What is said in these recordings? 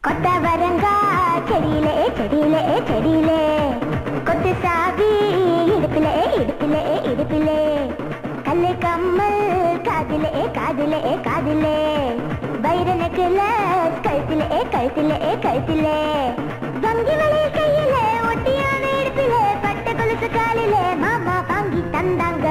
கொத்தவரங்கா செடியிலே செடியிலே செடியிலே கொத்து சாவி இடுப்பிலே இடுப்பிலே இடுப்பிலே கல்லை கம்மல் காதிலே காதிலே காதிலே வைர நெக்கில கழுத்திலே கழுத்திலே கழுத்திலே வங்கி வளையல் கையிலே ஒட்டியான இடுப்பிலே பட்ட கொலுசு காலிலே மாமா வாங்கி தந்தாங்க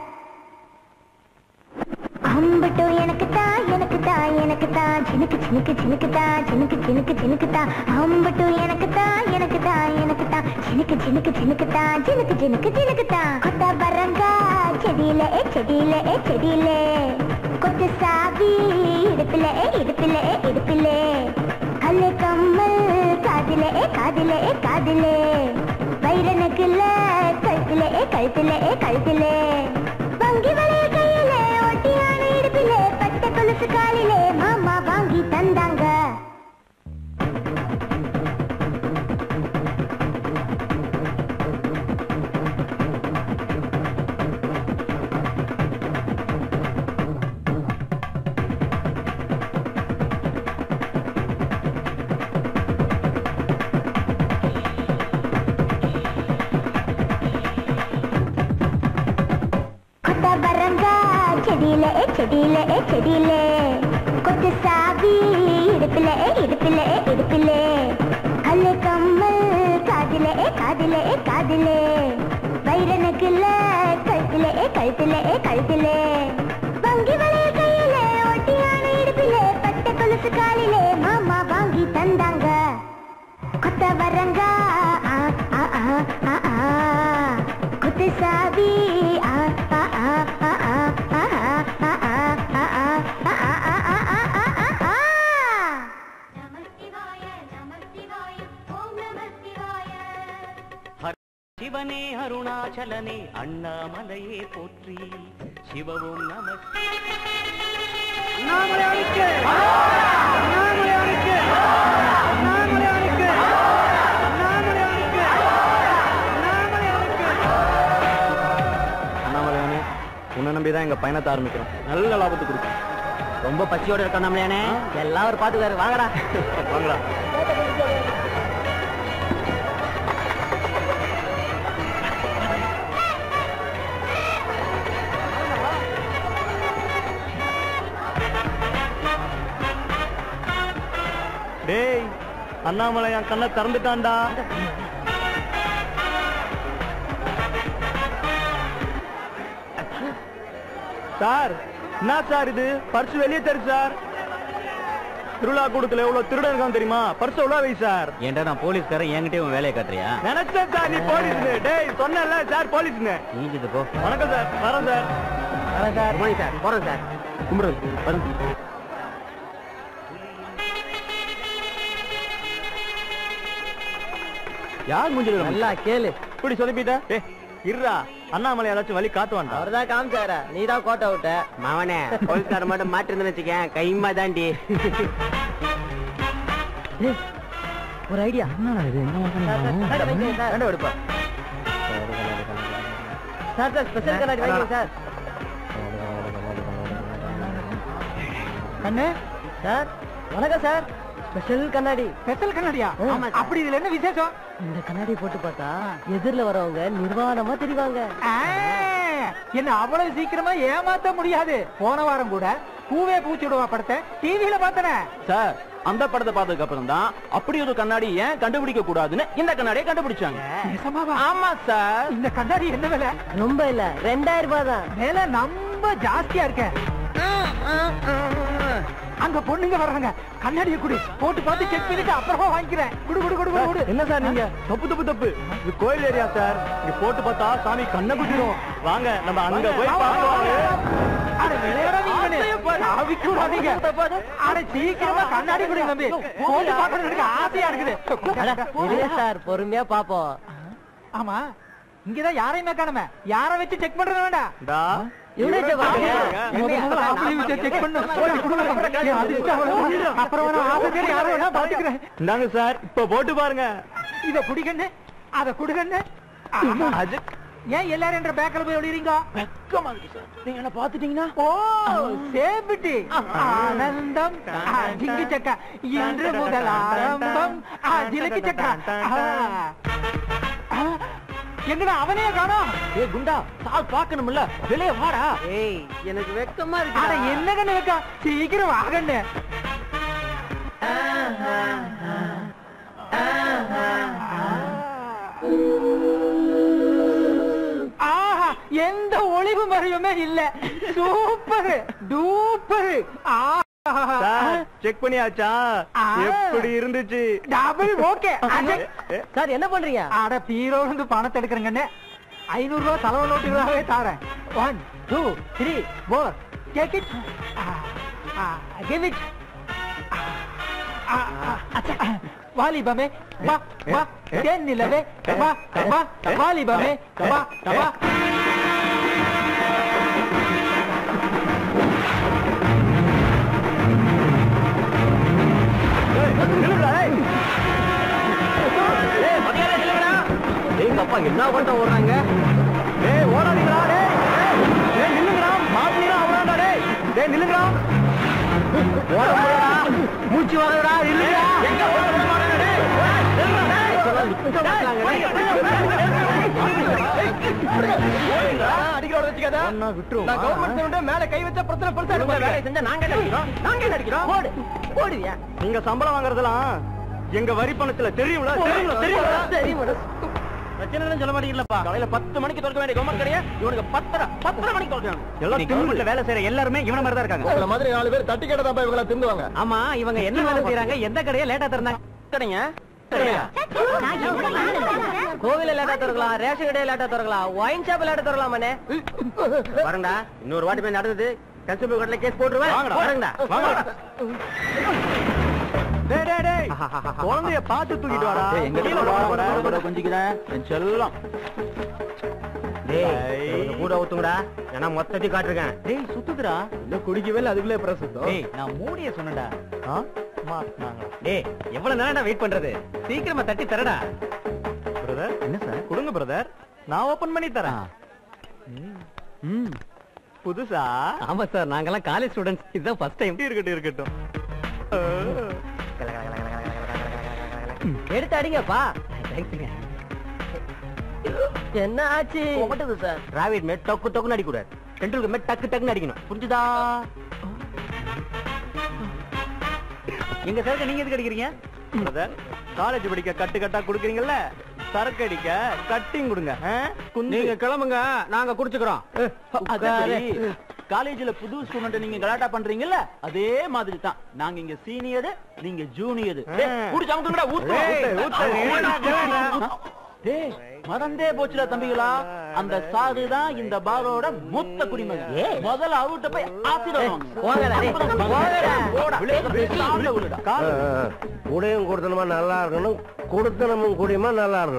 அம்பட்டும் எனக்கு தான் எனக்கு தான் எனக்கு தான் சினுக்கு சினுக்கு சினுக்கு தான் சினுக்கு சினுக்கு சினுக்கு தான் அம்பட்டும் எனக்கு தான் எனக்கு தான் எனக்கு தான் சினுக்கு சினுக்கு சினுக்கு தான் சினுக்கு சினுக்கு சினுக்கு தான் கொத்த பரங்கா செடியில செடியில செடியில கொத்து சாவி இடுப்பில இடுப்பில இடுப்பில கல்லு கம்மல் காதிலே காதிலே காதிலே வைர நெக்கில கழுத்திலே கழுத்திலே கழுத்திலே வங்கி வளையல் கையிலே ஒட்டியான இடுப்பிலே பட்ட கொலுசு காலிலே மாமா வாங்கி தந்தாங்க கொத்த பரங்கா செடியில செடியில செடியில கொத்து சாவி இடுப்பில இடுப்பில இடுப்பில கல்லு கம்மல் காதிலே காதிலே காதிலே வைர நெக்கில கழுத்திலே கழுத்திலே கழுத்திலே வங்கி வளையல் கையிலே ஒட்டியான இடுப்பிலே பட்ட கொலுசு காலிலே மாமா வாங்கி தந்தாங்க கொத்த வரங்கா ஆ, ஆ, ஆ, ஆ, ஆ. குத்து சாவி ஆ, ஆ, ஆ, ஆ, ஆ, ஆ, ஆ, ஆ, ஆ, ஆ, ஆ, ஆ, ஆ, ஆ, ஆ, ஆ, ஆ, ஆ. சிவனே அருணாச்சலனே அண்ணாமலையே போற்றி சிவவும் நம அண்ணாமலையானே உன்னை நம்பி தான் எங்க பயணத்தை ஆரம்பிக்கிறோம் நல்ல லாபத்தை கொடுக்கும் ரொம்ப பசியோட இருக்கோம் நம்மளே எல்லாம் ஒரு பாத்துக்காரு வாங்கடா வாங்கடா டேய் அண்ணாமலை என் கண்ணை திறந்துட்டான்டா சார் என்ன சார் இது பர்ஸ் வெளியே தரு சார் திருவிழா கூடத்துல எவ்வளவு திருடன் இருக்கான் தெரியுமா பர்ஸ் எவ்வளவு வை சார் ஏன்டா நான் போலீஸ்காரன் என்கிட்டயே உன் வேலையை காட்டுறியா நினைச்சேன் சார் நீ போலீஸ்னு டேய் சொன்னல சார் போலீஸ்னு நீங்கிது போ வணக்கம் சார் வரேன் சார் வரேன் சார் மணி சார் போறேன் சார் கும்பிடுறது வரேன் யார் மூஞ்சில நல்லா கேளு இப்படி சொல்லிப்பிட்ட ஏ இருடா அண்ணாமலை ஏதாச்சும் வழி காட்டுவான்டா அவர்தான் காமிச்சாரா நீ தான் கோட்டை விட்ட மாவனே போலீஸ்கார மட்டும் மாட்டிருந்து வச்சுக்கேன் கைமா தாண்டி ஒரு ஐடியா கண்டு எடுப்பா சார் சார் ஸ்பெஷல் கண்ணாடி வாங்கிங்க சார் கண்ணு சார் வணக்கம் சார் ஸ்பெஷல் கண்ணாடி ஸ்பெஷல் கண்ணாடியா ஆமா சார். அப்படி இதுல என்ன விசேஷம் இந்த கண்ணாடி போட்டு பார்த்தா எதிரில் வரவங்க நிர்வாணமா தெரிவாங்க ஆ, என்ன அவ்வளவு சீக்கிரமா ஏமாத்த முடியாது போன வாரம் கூட பூவே பூச்சிடுவா படத்தை டிவியில பார்த்தனே சார் அந்த படத்தை பார்த்ததுக்கு அப்புறம் தான் அப்படி ஒரு கண்ணாடி ஏன் கண்டுபிடிக்க கூடாதுன்னு இந்த கண்ணாடியை கண்டுபிடிச்சாங்க நிஜமாவா ஆமா சார் இந்த கண்ணாடி என்ன விலை ரொம்ப இல்ல ரெண்டாயிரம் ரூபாய் தான் விலை ரொம்ப ஜாஸ்தியா இருக்க அங்க பொண்ணுங்க வர்றாங்க கண்ணாடியை குடி போட்டு பார்த்து செக் பண்ணிட்டு அப்புறமா வாங்கிக்கிறேன் குடு குடு குடு குடு, குடு என்ன சார் நீங்க தப்பு தப்பு தப்பு இது கோயில் ஏரியா சார் இங்க போட்டு பார்த்தா சாமி கண்ணை குத்திரும் வாங்க நம்ம அங்க போய் வா, வா, வா, பார்க்கலாம் வா. அட, விளையாடாதீங்க கண்ணு. சாவி கூடாதீங்க. அட, சீக்கிரமா கண்ணாடி குடி தம்பி போட்டு பார்க்கணும் எனக்கு ஆசையா இருக்குது சார் பொறுமையா பாப்போம் ஆமா இங்கதான் யாரையுமே காணுமே யார வச்சு செக் பண்றது வேண்டாம் டா இவனே வாங்க. முதல்ல முதல்ல ஆம்பளை வச்சு check பண்ணு. போய் கொடுங்க. என் அதிர்ஷ்டம் அவ்வளவுதான். அப்புறம் வேணா ஆசை தேடி யாரை வேணா பாத்துக்கிறேன் இந்தாங்க சார் இப்ப போட்டு பாருங்க இத குடிக்கண்ணு அத குடுக்கண்ணு அது ஏன் எல்லாரும் என்ற பேக்கல போய் ஒளிறீங்க வெக்கமா இருக்கு சார் நீங்க என்ன பாத்துட்டீங்கன்னா ஓ சேபிட்டி ஆனந்தம் ஆ, ஜிங்கு சக்கா இன்று முதல் ஆரம்பம் ஆ, ஜிலுக்கு சக்கா ஆ. ஆ, எங்கடா அவனே காணோம் ஏ குண்டா சால் பாக்கணும்ல வெளியே வாடா ஏய் எனக்கு வெக்கமா அட இருக்கு என்ன கண்ணு வைக்கா சீக்கிரம் வாகண்ணு ஆஹா எந்த ஒளிவு மறைவுமே இல்ல சூப்பர் டூப்பர் சார் செக் பண்ணியாச்சா ஆ. எப்படி இருந்துச்சு டபுள் ஓகே சார் என்ன பண்றீங்க அட பீரோ இருந்து பணத்தை எடுக்கிறேங்கண்ணே ஐநூறு ரூபாய் செலவு நோட்டுகளாகவே தாரேன் one two three four take it give it வாலிபமே வா வா தேன் நிலவே வா வா வாலிபமே வா வா ஏய், நில்லுடா, ஏய். எங்க அப்பா என்ன பண்ண ஓடுறாங்க ஏய் ஓடாதீங்களா டேய் ஏய், ஏய் நில்லுங்கடா மாட்டீங்களா அவனாடா டேய் டேய் நில்லுங்கடா ஓட முடியலடா மூச்சு வாங்குடா நில்லுங்கடா எங்க ஓட விட மாட்டேங்க டேய் ஏய், நில்லுங்கடா டேய் அடிக்கிறோட வச்சுக்காத நான் விட்டுருவோம் நான் கவர்மெண்ட் சவுண்ட் மேல கை வச்சா பிரச்சனை பெருசா வேலை செஞ்சா நாங்க என்ன அடிக்கிறோம் நாங்க என்ன அடிக்கிறோம் ஓடு ஓடுவியா நீங்க சம்பளம் வாங்குறதெல்லாம் எங்க வரி பணத்துல தெரியும்ல தெரியும்ல தெரியும்ல சரி மேடம் பிரச்சனை சொல்ல மாட்டீங்களப்பா காலையில பத்து மணிக்கு திறக்க வேண்டிய கவர்மெண்ட் கடையா இவனுக்கு பத்தரை பத்தரை மணிக்கு திறக்கிறாங்க எல்லாம் கவர்மெண்ட்ல வேலை செய்யற எல்லாருமே இவன மாதிரி தான் இருக்காங்க உங்களை மாதிரி நாலு பேர் தட்டி கேட்டதா இவங்களை திருந்துவாங்க ஆமா இவங்க என்ன வேலை செய்யறாங்க எந்த கடையை லேட்டா திறந்தாங்க கடைங்க கோவில லேட்டா திறக்கலாம் ரேஷன் கடையை லேட்டா திறக்கலாம் ஒயின் ஷாப் லேட்டா திறக்கலாமானே வரண்டா இன்னொரு வாட்டி போய் நடந்தது கன்சூமர் கோர்ட்ல கேஸ் போட்டுருவேன் வாங்கடா. வரண்டா வாங்கடா. டேய் டேய் டேய் குழந்தைய பார்த்து தூக்கிட்டு வாடா டேய், எங்க கீழே போடா, போடா, போடா, போடா, கொஞ்சிக்கிறேன் என் செல்லம் டேய் ஐய். கொஞ்சம் கூட ஊத்துங்கடா ஏன்னா மொத்தத்தையும் காட்டிருக்கேன் டேய் சுத்துதுடா இன்னும் குடிக்கவே இல்லை அதுக்குள்ளே அப்புறம் சுத்தம் டேய் நான் மூடிய சொன்னடா ஆ மாட்டினாங்களா டேய் எவ்வளவு நேரம்டா வெயிட் பண்றது சீக்கிரமா தட்டி தரடா பிரதர் என்ன சார் கொடுங்க பிரதர் நான் ஓபன் பண்ணி தரேன் ம் புதுசா ஆமா சார் நாங்கெல்லாம் காலேஜ் ஸ்டூடெண்ட்ஸ் இதுதான் ஃபர்ஸ்ட் டைம் இருக்கட்டும் இருக்கட்டும் ஆ. எடுத்து அடிங்கப்பா தேங்க்ஸ்ங்க என்ன ஆச்சு ஓட்டது சார் டிராவிட் மே டக்கு டக்குன்னு அடிக்கூடாது டெண்டுல்கர் மே டக்கு டக்குன்னு அடிக்கணும் புரிஞ்சுதா எங்க சரக்கு நீங்க எதுக்கு அடிக்கிறீங்க பிரதர் காலேஜ் படிக்க கட்டு கட்டா குடுக்குறீங்கல்ல சரக்கு அடிக்க கட்டிங் கொடுங்க ஆ? குந்து. நீங்க கிளம்புங்க நாங்க குடிச்சுக்கிறோம் அது சரி. காலேஜ்ல புது ஸ்டூடெண்ட் நீங்க கலாட்டா பண்றீங்கல்ல அதே மாதிரி தான் நாங்க இங்க சீனியர் நீங்க ஜூனியர் குடிச்சு அமுக்குங்கடா ஊத்து ஏய், ஊத்து ஊத்து. டேய் மறந்தே போச்சுடா தம்பிகளா அந்த சாது தான் இந்த பாரோட மொத்த குடிமகன் ஏய். முதல்ல அவர்கிட்ட போய் ஆசீர்வாதம் போங்கடா, டேய், போங்கடா. போடா. கால்ல விழுடா. கூடையும் கொடுத்தனமா நல்லா இருக்கணும் கொடுத்தனமும் கூடியமா நல்லா இருக்கணும்